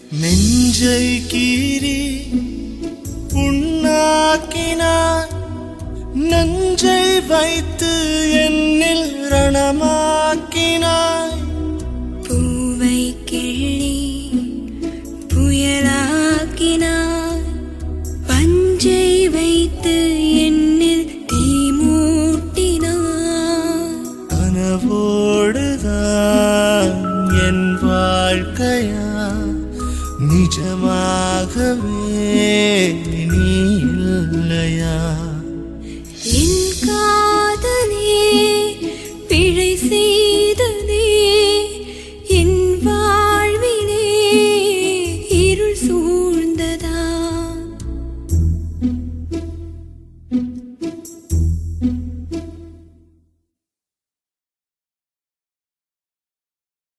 நெஞ்சை கீறி புண்ணாக்கினாய் நஞ்சை வைத்து என்னில் ரணமாக்கினாய் பூவை கிள்ளி புயலாக்கினாய் பஞ்சை வைத்து என்னில் தீ மூட்டினாய் கனவோடுதான் என் வாழ்க்கையா நிஜமாகவே நீ இல்லையா